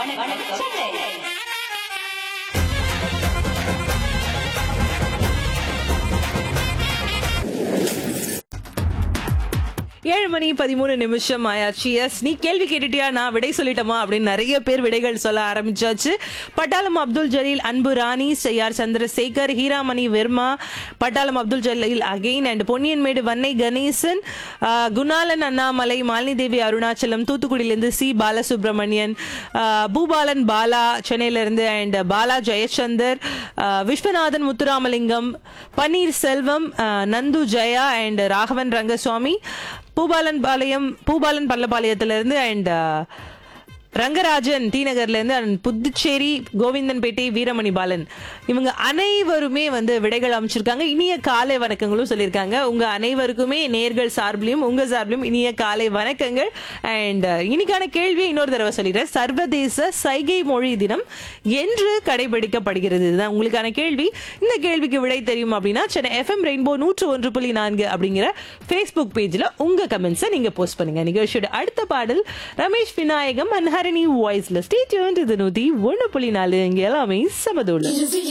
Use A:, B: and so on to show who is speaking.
A: வணக்கம் சென்னை
B: ஏழு மணி பதிமூணு நிமிஷம் ஆயாச்சு எஸ் நீ கேள்வி கேட்டுட்டியா நான் விடை சொல்லிட்டோமா அப்படின்னு நிறைய பேர் விடைகள் சொல்ல ஆரம்பிச்சாச்சு பட்டாளம் அப்துல் ஜலீல் அன்பு ராணி செய்யார் Chandrasekhar Hiramani Verma Pattalam Abdul Jaleel again and Ponniyanmedu Vannai Ganesan ah, Gunalan Annamalai Malini Devi Arunachalam தூத்துக்குடியிலேருந்து சி பாலசுப்ரமணியன் ஆஹ், பூபாலன் பாலா சென்னையிலேருந்து and Bala Jayachandar ah, Viswanathan Muthuramalingam Panneer Selvam ah, Nandhu Jaya and Raghavan Rangaswamy Bhupalan Palayam Bhupalan பள்ளப்பாளையத்திலிருந்து அண்ட் ரங்கராஜன் டி நகர்ல இருந்து and புதுச்சேரி கோவிந்தன்பேட்டை வீரமணி பாலன் இவங்க அனைவருமே வந்து விடைகள் அமைச்சிருக்காங்க இனிய காலை வணக்கங்களும் சொல்லியிருக்காங்க உங்க அனைவருக்குமே நேர்கள் சார்பிலையும் உங்க சார்பிலையும் இனிய காலை வணக்கங்கள் அண்ட் இன்னைக்கான கேள்வியை இன்னொரு தடவை சொல்லிடுறேன் சர்வதேச சைகை மொழி தினம் என்று கடைபிடிக்கப்படுகிறது இதுதான் உங்களுக்கான கேள்வி இந்த கேள்விக்கு விடை தெரியும் அப்படின்னா சென்னை எஃப்எம் ரெயின்போ நூற்று ஒன்று புள்ளி நான்கு அப்படிங்கிற ஃபேஸ்புக் பேஜ்ல உங்க கமெண்ட்ஸை நீங்க போஸ்ட் பண்ணுங்க நிகழ்ச்சியோட அடுத்த பாடல் ரமேஷ் விநாயகம் அண்ட் ஹரணி வாய்ஸ்ல ஸ்டே டியூன் இது நூத்தி ஒன்று புள்ளி நாலு இங்க எல்லாமே சமதோடு